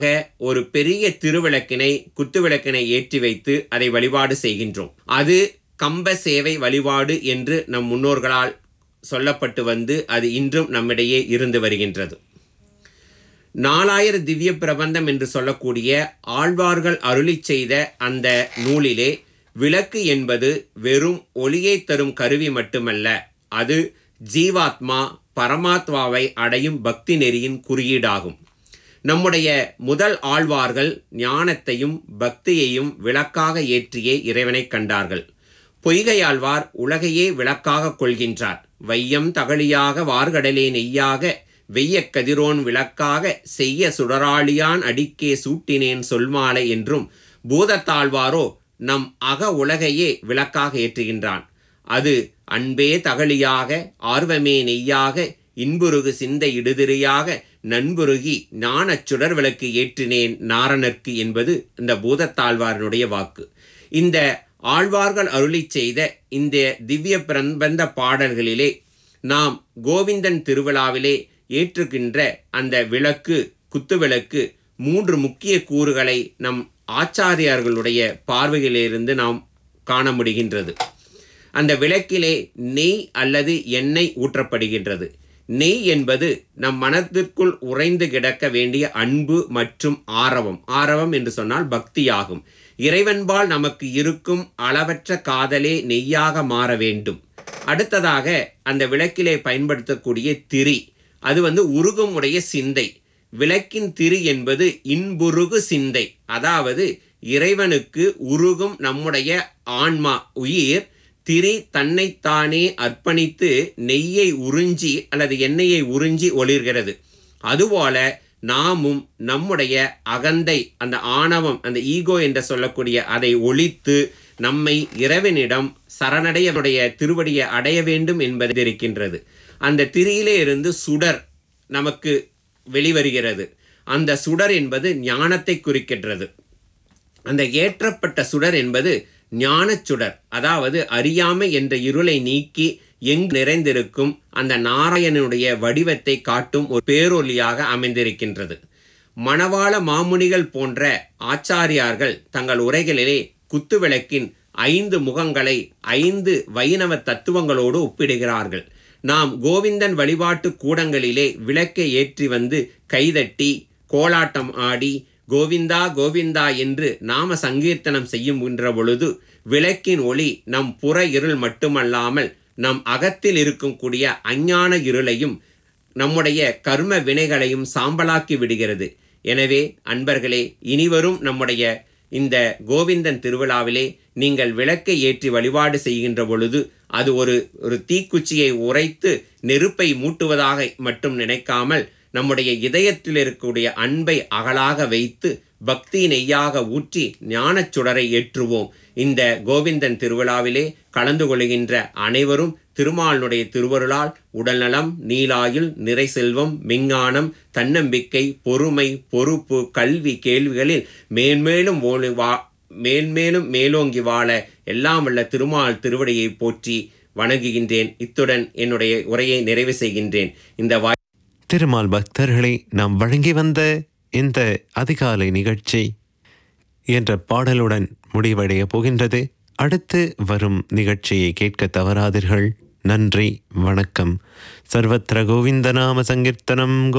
ஒரு பெரிய திருவிளக்கினை குத்துவிளக்கினை ஏற்றி வைத்து அதை வழிபாடு செய்கின்றோம் அது கம்ப சேவை வழிபாடு என்று நம் முன்னோர்களால் சொல்லப்பட்டு வந்து அது இன்றும் நம்மிடையே இருந்து வருகின்றது நாலாயிர திவ்ய பிரபந்தம் என்று சொல்லக்கூடிய ஆழ்வார்கள் அருளி செய்த அந்த நூலிலே விளக்கு என்பது வெறும் ஒளியை தரும் கருவி மட்டுமல்ல அது ஜீவாத்மா பரமாத்மாவை அடையும் பக்தி நெறியின் குறியீடாகும் நம்முடைய முதல் ஆழ்வார்கள் ஞானத்தையும் பக்தியையும் விளக்காக ஏற்றியே இறைவனை கண்டார்கள் பொய்கையாழ்வார் உலகையே விளக்காக கொள்கின்றார் வையம் தகழியாக வார்கடலே நெய்யாக வெய்ய கதிரோன் விளக்காக செய்ய சுடராளியான் அடிக்கே சூட்டினேன் சொல்மாலை என்றும் பூதத்தாழ்வாரோ நம் அக உலகையே விளக்காக ஏற்றுகின்றான் அது அன்பே தகழியாக ஆர்வமே நெய்யாக இன்புருகு சிந்தை இடுதிரியாக நண்புருகி ஞானச் சுடர் விளக்கு ஏற்றினேன் நாரணர்க்கு என்பது இந்த பூதத்தாழ்வாரனுடைய வாக்கு இந்த ஆழ்வார்கள் அருளி செய்த இந்த திவ்ய பிரபந்த பாடல்களிலே நாம் கோவிந்தன் திருவிழாவிலே ஏற்றுகின்ற அந்த விளக்கு குத்துவிளக்கு மூன்று முக்கிய கூறுகளை நம் ஆச்சாரியார்களுடைய பார்வையிலிருந்து நாம் காண முடிகின்றது அந்த விளக்கிலே நெய் அல்லது எண்ணெய் ஊற்றப்படுகின்றது நெய் என்பது நம் மனதிற்குள் உறைந்து கிடக்க வேண்டிய அன்பு மற்றும் ஆரவம் ஆரவம் என்று சொன்னால் பக்தியாகும் இறைவன்பால் நமக்கு இருக்கும் அளவற்ற காதலே நெய்யாக மாற வேண்டும் அடுத்ததாக அந்த விளக்கிலே பயன்படுத்தக்கூடிய திரி அது வந்து உருகும் உடைய சிந்தை விளக்கின் திரி என்பது இன்புருகு சிந்தை அதாவது இறைவனுக்கு உருகும் நம்முடைய ஆன்மா உயிர் திரி தன்னைத்தானே அர்ப்பணித்து நெய்யை உறிஞ்சி அல்லது எண்ணெயை உறிஞ்சி ஒளிர்கிறது அதுபோல நாமும் நம்முடைய அகந்தை அந்த ஆணவம் அந்த ஈகோ என்று சொல்லக்கூடிய அதை ஒழித்து நம்மை இறைவனிடம் சரணடையனுடைய திருவடியை அடைய வேண்டும் என்பது இருக்கின்றது அந்த திரியிலே இருந்து சுடர் நமக்கு வெளிவருகிறது அந்த சுடர் என்பது ஞானத்தை குறிக்கின்றது அந்த ஏற்றப்பட்ட சுடர் என்பது ஞானச் சுடர் அதாவது அறியாமை என்ற இருளை நீக்கி எங்கு நிறைந்திருக்கும் அந்த நாராயணனுடைய வடிவத்தை காட்டும் ஒரு பேரொலியாக அமைந்திருக்கின்றது மணவாள மாமுனிகள் போன்ற ஆச்சாரியார்கள் தங்கள் உரைகளிலே குத்துவிளக்கின் ஐந்து முகங்களை ஐந்து வைணவ தத்துவங்களோடு ஒப்பிடுகிறார்கள் நாம் கோவிந்தன் வழிபாட்டு கூடங்களிலே விளக்கை ஏற்றி வந்து கைதட்டி கோலாட்டம் ஆடி கோவிந்தா கோவிந்தா என்று நாம சங்கீர்த்தனம் செய்யுகின்ற பொழுது விளக்கின் ஒளி நம் புற இருள் மட்டுமல்லாமல் நம் அகத்தில் இருக்கும் கூடிய அஞ்ஞான இருளையும் நம்முடைய கர்ம வினைகளையும் சாம்பலாக்கி விடுகிறது எனவே அன்பர்களே இனிவரும் நம்முடைய இந்த கோவிந்தன் திருவிழாவிலே நீங்கள் விளக்கை ஏற்றி வழிபாடு செய்கின்ற பொழுது அது ஒரு ஒரு தீக்குச்சியை உரைத்து நெருப்பை மூட்டுவதாக மட்டும் நினைக்காமல் நம்முடைய இதயத்தில் இருக்கக்கூடிய அன்பை அகலாக வைத்து பக்தி நெய்யாக ஊற்றி ஞானச் சுடரை ஏற்றுவோம் இந்த கோவிந்தன் திருவிழாவிலே கலந்து கொள்கின்ற அனைவரும் திருமாலுடைய திருவருளால் உடல்நலம் நீலாயுள் நிறை செல்வம் விஞ்ஞானம் தன்னம்பிக்கை பொறுமை பொறுப்பு கல்வி கேள்விகளில் மேன்மேலும் ஓலி வா மேன்மேலும் மேலோங்கி வாழ எல்லாம் வல்ல திருமால் திருவடியை போற்றி வணங்குகின்றேன் இத்துடன் என்னுடைய உரையை நிறைவு செய்கின்றேன் இந்த வாய் திருமால் பக்தர்களை நாம் வழங்கி வந்த இந்த அதிகாலை நிகழ்ச்சி என்ற பாடலுடன் முடிவடைய போகின்றது அடுத்து வரும் நிகழ்ச்சியை கேட்க தவறாதீர்கள் நன்றி வணக்கம் சர்வத்திர கோவிந்த நாம சங்கீர்த்தனம்